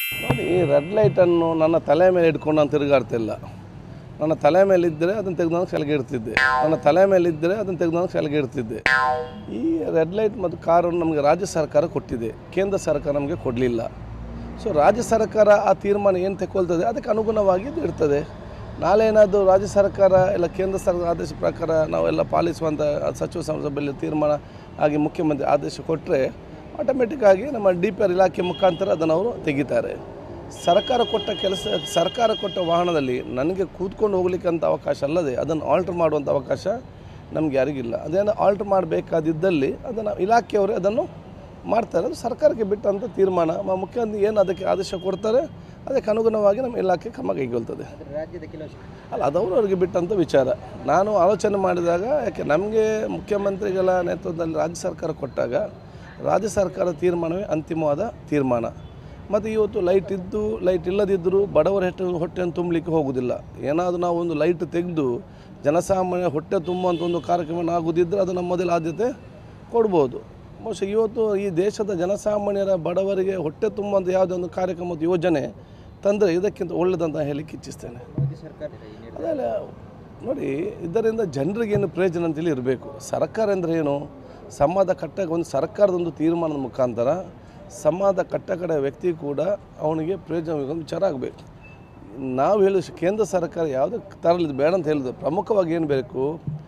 ನೋಡಿ ರೆಡ್ ಲೈಟನ್ನು ನನ್ನ ತಲೆ ಮೇಲೆ ಇಟ್ಕೊಂಡು ನಾನು ತಿರುಗಾಡ್ತಿಲ್ಲ ನನ್ನ ತಲೆ ಮೇಲೆ ಇದ್ದರೆ ಅದನ್ನು ತೆಗೆದು ಕೆಳಗೆ ಇಡ್ತಿದ್ದೆ ನನ್ನ ತಲೆ ಮೇಲೆ ಇದ್ದರೆ ಅದನ್ನು ತೆಗೆದು ಕೆಳಗೆ ಇಡ್ತಿದ್ದೆ ಈ ರೆಡ್ ಲೈಟ್ ಮತ್ತು ಕಾರನ್ನು ನಮಗೆ ರಾಜ್ಯ ಸರ್ಕಾರ ಕೊಟ್ಟಿದೆ ಕೇಂದ್ರ ಸರ್ಕಾರ ನಮಗೆ ಕೊಡಲಿಲ್ಲ ಸೊ ರಾಜ್ಯ ಸರ್ಕಾರ ಆ ತೀರ್ಮಾನ ಏನು ತೆಗೊಳ್ತದೆ ಅದಕ್ಕೆ ಅನುಗುಣವಾಗಿ ಇದು ಇರ್ತದೆ ನಾಳೆ ಏನಾದರೂ ರಾಜ್ಯ ಸರ್ಕಾರ ಇಲ್ಲ ಕೇಂದ್ರ ಸರ್ಕಾರ ಆದೇಶ ಪ್ರಕಾರ ನಾವೆಲ್ಲ ಪಾಲಿಸುವಂಥ ಸಚಿವ ಸಂಸಭೆಯಲ್ಲಿ ತೀರ್ಮಾನ ಆಗಿ ಮುಖ್ಯಮಂತ್ರಿ ಆದೇಶ ಕೊಟ್ಟರೆ ಆಟೋಮೆಟಿಕ್ ಆಗಿ ನಮ್ಮ ಡಿ ಪಿ ಆರ್ ಇಲಾಖೆ ಮುಖಾಂತರ ಅದನ್ನು ಅವರು ತೆಗಿತಾರೆ ಸರ್ಕಾರ ಕೊಟ್ಟ ಕೆಲಸ ಸರ್ಕಾರ ಕೊಟ್ಟ ವಾಹನದಲ್ಲಿ ನನಗೆ ಕೂತ್ಕೊಂಡು ಹೋಗ್ಲಿಕ್ಕಂತ ಅವಕಾಶ ಅಲ್ಲದೆ ಅದನ್ನು ಆಲ್ಟ್ರ್ ಮಾಡುವಂಥ ಅವಕಾಶ ನಮ್ಗೆ ಯಾರಿಗಿಲ್ಲ ಅದೇನು ಆಲ್ಟ್ರ್ ಮಾಡಬೇಕಾದಿದ್ದಲ್ಲಿ ಅದನ್ನು ಇಲಾಖೆಯವರೇ ಅದನ್ನು ಮಾಡ್ತಾರೆ ಅದು ಸರ್ಕಾರಕ್ಕೆ ಬಿಟ್ಟಂಥ ತೀರ್ಮಾನ ಮ- ಮುಖ್ಯಮಂತ್ರಿ ಏನು ಅದಕ್ಕೆ ಆದೇಶ ಕೊಡ್ತಾರೆ ಅದಕ್ಕೆ ಅನುಗುಣವಾಗಿ ನಮ್ಮ ಇಲಾಖೆ ಕ್ರಮ ಕೈಗೊಳ್ತದೆ ಆದರೆ ರಾಜ್ಯದ ಕೆಲವು ಅಲ್ಲ ಅದವರು ಅವ್ರಿಗೆ ಬಿಟ್ಟಂಥ ವಿಚಾರ ನಾನು ಆಲೋಚನೆ ಮಾಡಿದಾಗ ಯಾಕೆ ನಮಗೆ ಮುಖ್ಯಮಂತ್ರಿಗಳ ನೇತೃತ್ವದಲ್ಲಿ ರಾಜ್ಯ ಸರ್ಕಾರ ಕೊಟ್ಟಾಗ ರಾಜ್ಯ ಸರ್ಕಾರ ತೀರ್ಮಾನವೇ ಅಂತಿಮವಾದ ತೀರ್ಮಾನ ಮತ್ತು ಇವತ್ತು ಲೈಟ್ ಇದ್ದು ಲೈಟ್ ಇಲ್ಲದಿದ್ದರೂ ಬಡವರ ಹೊಟ್ಟೆ ಹೊಟ್ಟೆಯನ್ನು ತುಂಬಲಿಕ್ಕೆ ಹೋಗುವುದಿಲ್ಲ ಏನಾದರೂ ನಾವು ಒಂದು ಲೈಟ್ ತೆಗೆದು ಜನಸಾಮಾನ್ಯ ಹೊಟ್ಟೆ ತುಂಬುವಂಥ ಒಂದು ಕಾರ್ಯಕ್ರಮ ಆಗುದಿದ್ದರೆ ಅದು ನಮ್ಮ ಮೊದಲ ಆದ್ಯತೆ ಕೊಡ್ಬೋದು ಬಹುಶಃ ಇವತ್ತು ಈ ದೇಶದ ಜನಸಾಮಾನ್ಯರ ಬಡವರಿಗೆ ಹೊಟ್ಟೆ ತುಂಬುವಂಥ ಯಾವುದೇ ಒಂದು ಕಾರ್ಯಕ್ರಮದ ಯೋಜನೆ ತಂದರೆ ಇದಕ್ಕಿಂತ ಒಳ್ಳೆಯದಂತ ಹೇಳಲಿಕ್ಕೆ ಇಚ್ಛಿಸ್ತೇನೆ ಮೋದಿ ಸರ್ಕಾರ ಈ ನಿರ್ಧಾರ ಅದಲ್ಲ ನೋಡಿ ಇದರಿಂದ ಜನರಿಗೇನು ಪ್ರಯೋಜನ ಅಂತೇಳಿ ಇರಬೇಕು ಸರ್ಕಾರ ಅಂದರೆ ಏನು ಸಮಾಜ ಕಟ್ಟ ಒಂದು ಸರ್ಕಾರದ ಒಂದು ತೀರ್ಮಾನದ ಮುಖಾಂತರ ಸಮಾಜ ಕಟ್ಟಕಡ ವ್ಯಕ್ತಿ ಕೂಡ ಅವನಿಗೆ ಪ್ರಯೋಜನ ಒಂದು ವಿಚಾರ ಆಗಬೇಕು ನಾವು ಹೇಳಿ ಕೇಂದ್ರ ಸರ್ಕಾರ ಯಾವುದಕ್ಕೆ ತರಲಿದ್ದು ಬೇಡ ಅಂತ ಹೇಳಿದ್ರು ಪ್ರಮುಖವಾಗಿ ಏನು ಬೇಕು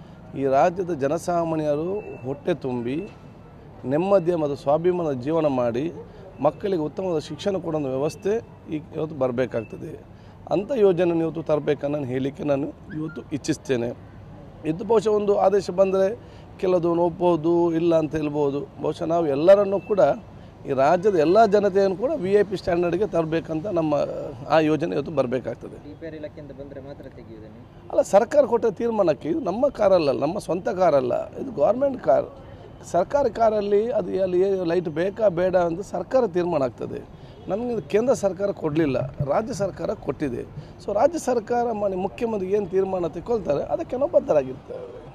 ಈ ರಾಜ್ಯದ ಜನಸಾಮಾನ್ಯರು ಹೊಟ್ಟೆ ತುಂಬಿ ನೆಮ್ಮದಿಯ ಮತ್ತು ಸ್ವಾಭಿಮಾನದ ಜೀವನ ಮಾಡಿ ಮಕ್ಕಳಿಗೆ ಉತ್ತಮವಾದ ಶಿಕ್ಷಣ ಕೊಡೋ ವ್ಯವಸ್ಥೆ ಈಗ ಇವತ್ತು ಬರಬೇಕಾಗ್ತದೆ ಅಂಥ ಯೋಜನೆ ಇವತ್ತು ತರಬೇಕನ್ನು ನಾನು ಹೇಳಲಿಕ್ಕೆ ನಾನು ಇವತ್ತು ಇಚ್ಛಿಸ್ತೇನೆ ಇದು ಬಹುಶಃ ಒಂದು ಆದೇಶ ಬಂದರೆ ಕೆಲವು ಒಪ್ಬೋದು ಇಲ್ಲ ಅಂತ ಹೇಳ್ಬೋದು ಬಹುಶಃ ನಾವು ಎಲ್ಲರನ್ನೂ ಕೂಡ ಈ ರಾಜ್ಯದ ಎಲ್ಲ ಜನತೆಯನ್ನು ಕೂಡ ವಿ ಐ ಪಿ ಸ್ಟ್ಯಾಂಡರ್ಡ್ಗೆ ತರಬೇಕಂತ ನಮ್ಮ ಆ ಯೋಜನೆ ಇವತ್ತು ಬರಬೇಕಾಗ್ತದೆ ಡಿ ಪಿ ಆರ್ ಇಲಾಖೆಯಿಂದ ಬಂದರೆ ಮಾತ್ರ ತೆಗೆಯುವುದೇ ನೀವು ಅಲ್ಲ ಸರ್ಕಾರ ಕೊಟ್ಟ ತೀರ್ಮಾನಕ್ಕೆ ಇದು ನಮ್ಮ ಕಾರಲ್ಲ ನಮ್ಮ ಸ್ವಂತ ಕಾರಲ್ಲ ಇದು ಗೌರ್ಮೆಂಟ್ ಕಾರ್ ಸರ್ಕಾರಿ ಕಾರಲ್ಲಿ ಅದು ಅಲ್ಲಿ ಲೈಟ್ ಬೇಕಾ ಬೇಡ ಅಂತ ಸರ್ಕಾರ ತೀರ್ಮಾನ ಆಗ್ತದೆ ನಮಗೆ ಇದು ಕೇಂದ್ರ ಸರ್ಕಾರ ಕೊಡಲಿಲ್ಲ ರಾಜ್ಯ ಸರ್ಕಾರ ಕೊಟ್ಟಿದೆ ಸೊ ರಾಜ್ಯ ಸರ್ಕಾರ ಮನೆ ಮುಖ್ಯಮಂತ್ರಿ ಏನು ತೀರ್ಮಾನ ತಗೊಳ್ತಾರೆ ಅದಕ್ಕೆ ನಾವು ಬದ್ಧರಾಗಿರ್ತೇವೆ